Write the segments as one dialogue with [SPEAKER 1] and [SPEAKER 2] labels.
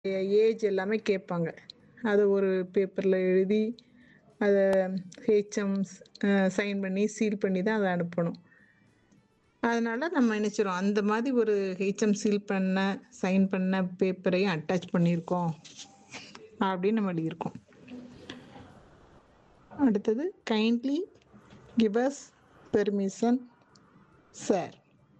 [SPEAKER 1] age எல்லாமே கேட்பாங்க அதை ஒரு பேப்பரில் எழுதி அதை ஹெச்எம்ஸ் சைன் பண்ணி சீல் பண்ணி தான் அதை அனுப்பணும் அதனால் நம்ம நினச்சிரும் அந்த மாதிரி ஒரு ஹெச்எம் சீல் பண்ண சைன் பண்ண பேப்பரையும் அட்டாச் பண்ணியிருக்கோம் அப்படின்னு நம்ம எழுதியிருக்கோம் அடுத்தது கைண்ட்லி கிவஸ் பெர்மிஷன் சார்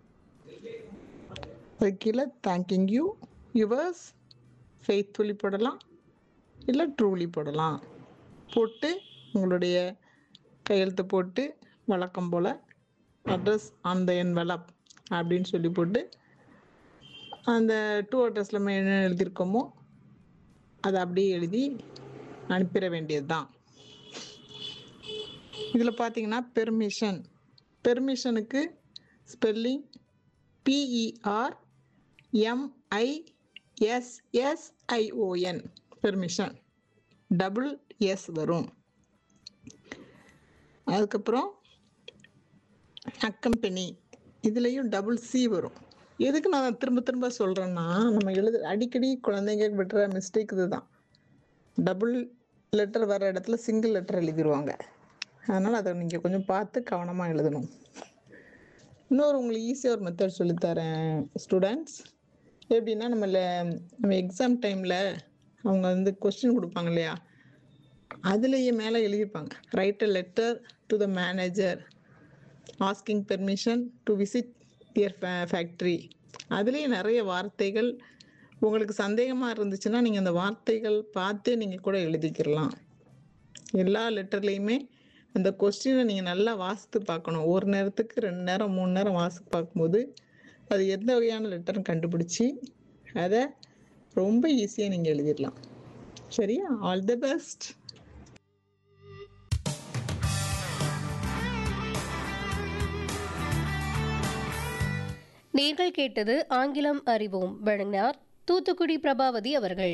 [SPEAKER 1] அது கீழே தேங்கிங் யூ யுவர்ஸ் ஃபெய்த்ஃபுல்லி போடலாம் இல்லை ட்ரூலி போடலாம் போட்டு உங்களுடைய கையெழுத்து போட்டு வழக்கம் போல் அட்ரஸ் ஆன் த என்வலப் அப்படின்னு சொல்லி போட்டு அந்த டூ அட்ரஸில் நம்ம என்ன எழுதியிருக்கோமோ அதை அப்படியே எழுதி அனுப்பிட வேண்டியது தான் இதில் பார்த்தீங்கன்னா permission பெர்மிஷனுக்கு spelling PER எம்ஐஎஸ்எஸ்ஐஓஎன் permission double S வரும் அதுக்கப்புறம் அக்கம்பெனி இதுலேயும் டபுள் சி வரும் எதுக்கு நான் திரும்ப திரும்ப சொல்கிறேன்னா நம்ம எழுது அடிக்கடி குழந்தைங்க விட்டுற மிஸ்டேக் இதுதான் டபுள் லெட்டர் வர இடத்துல சிங்கிள் லெட்டர் எழுதிடுவாங்க அதனால் அதை நீங்கள் கொஞ்சம் பார்த்து கவனமாக எழுதணும் இன்னொரு உங்களுக்கு ஈஸியாக ஒரு மெத்தட் சொல்லித்தரேன் ஸ்டூடெண்ட்ஸ் எப்படின்னா நம்மள நம்ம எக்ஸாம் டைமில் அவங்க வந்து கொஸ்டின் கொடுப்பாங்க இல்லையா அதுலேயே மேலே எழுதியிருப்பாங்க write a letter to the manager asking permission to visit their factory அதுலேயே நிறைய வார்த்தைகள் உங்களுக்கு சந்தேகமாக இருந்துச்சுன்னா நீங்கள் அந்த வார்த்தைகள் பார்த்தே நீங்கள் கூட எழுதிக்கிடலாம் எல்லா லெட்டர்லேயுமே அந்த கொஸ்டினை நீங்கள் நல்லா வாசித்து பார்க்கணும் ஒரு நேரத்துக்கு ரெண்டு நேரம் மூணு நேரம் வாசித்து பார்க்கும்போது அது எந்த வகையான லெட்டர்னு கண்டுபிடிச்சி அதை ரொம்ப ஈஸியாக நீங்கள் எழுதிடலாம் சரியா ஆல் தி பெஸ்ட்
[SPEAKER 2] நீங்கள் கேட்டது ஆங்கிலம் அறிவோம் வழங்கினார் தூத்துக்குடி பிரபாவதி அவர்கள்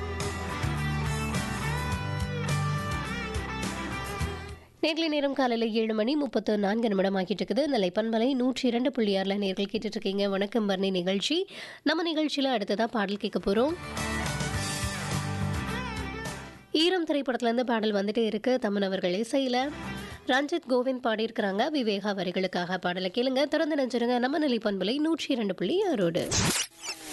[SPEAKER 2] நேர்களை நேரம் காலையில் ஏழு மணி முப்பத்து நான்கு நிமிடம் ஆகிட்டு இருக்குது இந்த லைப்பன்மலை நூற்றி இரண்டு புள்ளி ஆறில் நேர்கள் கேட்டுட்டு இருக்கீங்க வணக்கம் பர்ணி நிகழ்ச்சி நம்ம நிகழ்ச்சியில் அடுத்ததாக பாடல் கேட்க போகிறோம் ஈரம் திரைப்படத்துலேருந்து பாடல் வந்துட்டே இருக்கு தமன் அவர்கள் இசையில் ரஞ்சித் கோவிந்த் பாடியிருக்கிறாங்க விவேகா வரிகளுக்காக பாடலை கேளுங்க திறந்து நினைச்சிருங்க நம்ம நிலை பண்பலை நூற்றி இரண்டு புள்ளி ஆறோடு